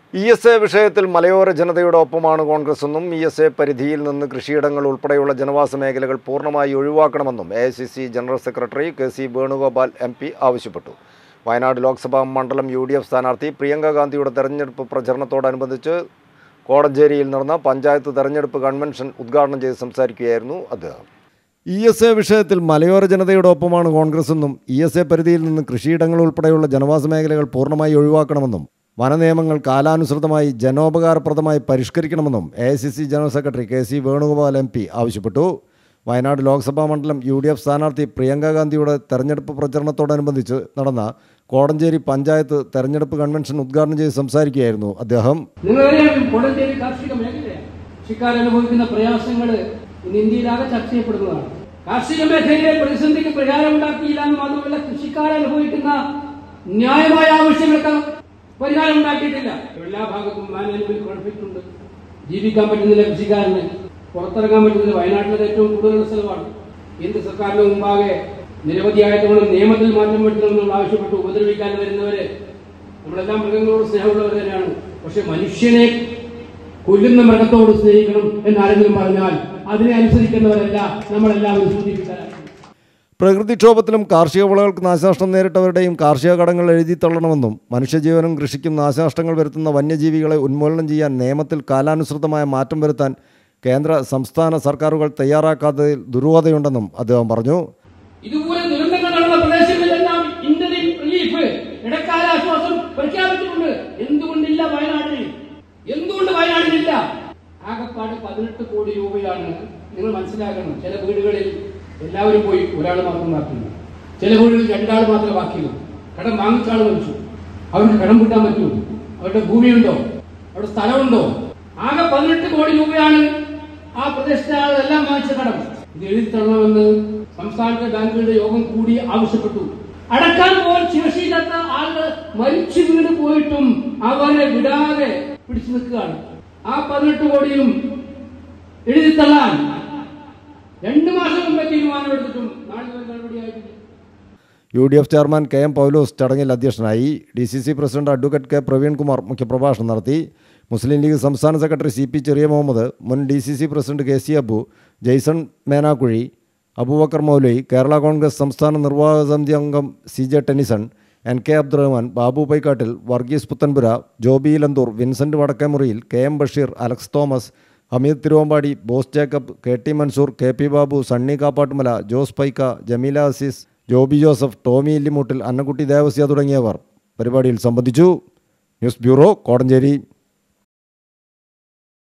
E S A വിഷയത്തിൽ മലയോര ജനതയുടെ ഒപ്പമാണ് കോൺഗ്രസ് എന്നും ഇ എസ് എ പരിധിയിൽ നിന്ന് കൃഷിയിടങ്ങൾ ഉൾപ്പെടെയുള്ള ജനവാസ മേഖലകൾ പൂർണ്ണമായി ഒഴിവാക്കണമെന്നും A I C C general secretary K C Venugopal M P ആവശ്യപ്പെട്ടു വയനാട് ലോക്സഭാ മണ്ഡലം യു ഡി എഫ് സ്ഥാനാർത്ഥി പ്രിയങ്ക ഗാന്ധിയുടെ തെരഞ്ഞെടുപ്പ് പ്രചരണത്തോടനുബന്ധിച്ച് കോടഞ്ചേരിയിൽ നടന്ന പഞ്ചായത്ത് തെരഞ്ഞെടുപ്പ് കൺവെൻഷൻ ഉദ്ഘാടനം ചെയ്ത് സംസാരിക്കുകയായിരുന്നു അദ്ദേഹം ഇ എസ് എ വിഷയത്തിൽ മലയോര ജനതയുടെ ഒപ്പമാണ് കോൺഗ്രസ് എന്നും ഇ എസ് എ പരിധിയിൽ നിന്ന് കൃഷിയിടങ്ങൾ ഉൾപ്പെടെയുള്ള ജനവാസ മേഖലകൾ പൂർണ്ണമായി ഒഴിവാക്കണമെന്നും വനനിയമങ്ങൾ കാലാനുസൃതമായി ജനോപകാരപ്രദമായി പരിഷ്കരിക്കണമെന്നും A I C C general secretary K C Venugopal M P ആവശ്യപ്പെട്ടു വയനാട് ലോക്സഭാ മണ്ഡലം യു ഡി എഫ് സ്ഥാനാർത്ഥി പ്രിയങ്ക ഗാന്ധിയുടെ തെരഞ്ഞെടുപ്പ് പ്രചരണത്തോടനുബന്ധിച്ച് നടന്ന കോടഞ്ചേരി പഞ്ചായത്ത് തെരഞ്ഞെടുപ്പ് കൺവെൻഷൻ ഉദ്ഘാടനം ചെയ്ത് സംസാരിക്കുകയായിരുന്നു അദ്ദേഹം നിങ്ങളറിയാം കോടഞ്ചേരി കാർഷിക മേഖലയാണ് കൃഷിക്കാർ അനുഭവിക്കുന്ന പ്രയാസങ്ങൾ ഇന്ന് ഇന്ത്യയിലാകെ ചർച്ച ചെയ്യപ്പെടുന്നതാണ് കാർഷിക മേഖലയിലെ പ്രതിസന്ധിക്ക് പരിഹാരം ഉണ്ടാക്കിയില്ല എന്ന് മാത്രമല്ല കൃഷിക്കാർ അനുഭവിക്കുന്ന ന്യായമായ ആവശ്യങ്ങൾക്ക് പരിഹാരം ഉണ്ടാക്കിയിട്ടില്ല എല്ലാ ഭാഗത്തും മാനേജ്മെന്റ് കോൺഫ്ലിക്റ്റ് ഉണ്ട് ജീവിക്കാൻ പറ്റുന്നില്ല കൃഷിക്കാരന് പുറത്തിറങ്ങാൻ പറ്റുന്നത് വയനാട്ടിലെ ഏറ്റവും കൂടുതലുള്ള സ്ഥലമാണ് കേന്ദ്ര സർക്കാരിന് മുമ്പാകെ നിരവധിയായ തവണ നിയമത്തിൽ മാറ്റം വരുത്തണമെന്നുള്ള ആവശ്യപ്പെട്ട് ഉപദ്രവിക്കാൻ വരുന്നവരെ നമ്മളെല്ലാം മൃഗങ്ങളോട് സ്നേഹമുള്ളവർ തന്നെയാണ് പക്ഷെ മനുഷ്യനെ കൊല്ലുന്ന മൃഗത്തോട് സ്നേഹിക്കണം എന്നാരെങ്കിലും പറഞ്ഞാൽ അതിനെ അനുസരിക്കുന്നവരല്ല നമ്മളെല്ലാവരും സൂചിപ്പിക്കാൻ പ്രകൃതിക്ഷോഭത്തിലും കാർഷിക വിളകൾക്ക് നാശനഷ്ടം നേരിട്ടവരുടെയും കാർഷിക കടങ്ങൾ എഴുതി തള്ളണമെന്നും മനുഷ്യജീവനും കൃഷിക്കും നാശനഷ്ടങ്ങൾ വരുത്തുന്ന വന്യജീവികളെ ഉന്മൂലനം ചെയ്യാൻ നിയമത്തിൽ കാലാനുസൃതമായ മാറ്റം വരുത്താൻ കേന്ദ്ര സംസ്ഥാന സർക്കാരുകൾ തയ്യാറാക്കാത്തതിൽ ദുരൂഹതയുണ്ടെന്നും അദ്ദേഹം പറഞ്ഞു ഇതുപോലെ ദുരന്തങ്ങൾ നടന്ന പ്രദേശങ്ങളിലെല്ലാം ഇന്ത്യൻ റിലീഫ് ഇടക്കാല ആശ്വാസം പ്രഖ്യാപിച്ചിട്ടുണ്ട് എന്തുകൊണ്ടില്ല വയനാടിന് എന്തുകൊണ്ട് വയനാടിനില്ല ആകപ്പാട് പതിനെട്ട് കോടി രൂപയാണ് നിങ്ങൾ മനസ്സിലാക്കണം ചില വീടുകളിൽ എല്ലാവരും പോയി ഒരാൾ മാത്രം ബാക്കിയുള്ളൂ ചില വീടുകളിൽ രണ്ടാൾ മാത്രമേ ബാക്കിയുള്ളൂ കടം വാങ്ങിച്ചാൾ മരിച്ചു അവർക്ക് കടം കിട്ടാൻ പറ്റുമോ അവരുടെ ഭൂമിയുണ്ടോ അവരുടെ സ്ഥലമുണ്ടോ ആകെ പതിനെട്ട് കോടി രൂപയാണ് ആ പ്രദേശത്തെ ആളെല്ലാം വാങ്ങിച്ച കടം ഇത് എഴുതി തരണമെന്ന് സംസ്ഥാനത്തെ ബാങ്കുകളുടെ യോഗം കൂടി ആവശ്യപ്പെട്ടു അടക്കാൻ പോൽ ശേഷിയില്ലാത്ത ആളുകൾ മരിച്ചു വീണ് പോയിട്ടും അവരെ വിടാതെ പിടിച്ചു നിൽക്കുകയാണ് ആ പതിനെട്ട് കോടിയും എഴുതി തള്ളാൻ രണ്ടു മാസം മുമ്പേ തീരുമാനമെടുത്തിട്ടും നാളെ വരെ നടപടിയായിട്ടില്ല U D F chairman K M Paulose ചടങ്ങിൽ അധ്യക്ഷനായി D C C president advocate K Praveenkumar മുഖ്യപ്രഭാഷണം നടത്തി മുസ്ലിം ലീഗ് സംസ്ഥാന secretary C P Cheriya Muhammad മുൻ D C C president K C Abu Jaison Menakkuzhi Aboobacker Moulai Kerala Congress സംസ്ഥാന നിർവാഹക സമിതി അംഗം C J Tennyson N K Abdurahman Babu Paikkattil Varghese Puthenpura Joby Elanthoor Vincent Vadakkemuriyil K M Basheer Alex Thomas Hameed Thiruvambady boss Jacob K T Mansoor K P Babu Sunny Kappattumala Jose Paika Jameela Azeez Joby Joseph Tomy Illimoottil Annakutty Devasya തുടങ്ങിയവർ പരിപാടിയിൽ സംബന്ധിച്ചു ന്യൂസ് ബ്യൂറോ കോടഞ്ചേരി